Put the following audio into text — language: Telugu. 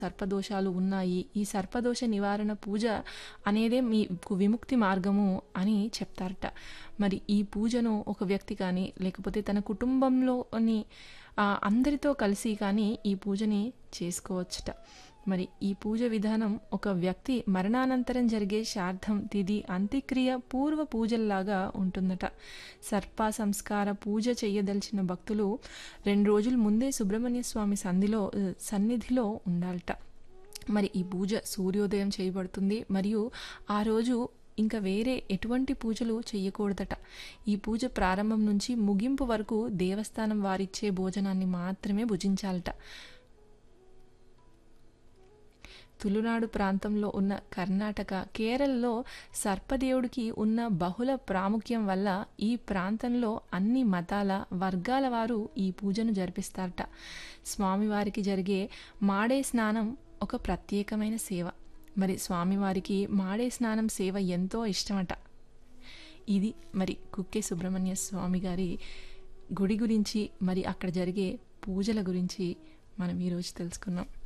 సర్పదోషాలు ఉన్నాయి ఈ సర్పదోష నివారణ పూజ అనేదే మీకు విముక్తి మార్గము అని చెప్తారట మరి ఈ పూజను ఒక వ్యక్తి కానీ లేకపోతే తన కుటుంబంలోని ఆ, అందరితో కలిసి కానీ ఈ పూజని చేసుకోవచ్చుట మరి ఈ పూజ విధానం ఒక వ్యక్తి మరణానంతరం జరిగే శ్రాద్ధం తిథి అంత్యక్రియ పూర్వ పూజల్లాగా ఉంటుందట సర్ప సంస్కార పూజ చేయదలిచిన భక్తులు రెండు రోజుల ముందే సుబ్రహ్మణ్య స్వామి సంధిలో సన్నిధిలో ఉండాలట మరి ఈ పూజ సూర్యోదయం చేయబడుతుంది మరియు ఆ రోజు ఇంకా వేరే ఎటువంటి పూజలు చేయకూడదట ఈ పూజ ప్రారంభం నుంచి ముగింపు వరకు దేవస్థానం వారిచ్చే భోజనాన్ని మాత్రమే భుజించాలట తులునాడు ప్రాంతంలో ఉన్న కర్ణాటక కేరళలో సర్పదేవుడికి ఉన్న బహుళ ప్రాముఖ్యం వల్ల ఈ ప్రాంతంలో అన్ని మతాల వర్గాల వారు ఈ పూజను జరిపిస్తారట స్వామివారికి జరిగే మాడే స్నానం ఒక ప్రత్యేకమైన సేవ మరి స్వామివారికి మాడే స్నానం సేవ ఎంతో ఇష్టమట ఇది మరి కుక్కే సుబ్రహ్మణ్య స్వామి గారి గుడి గురించి మరి అక్కడ జరిగే పూజల గురించి మనం ఈరోజు తెలుసుకున్నాం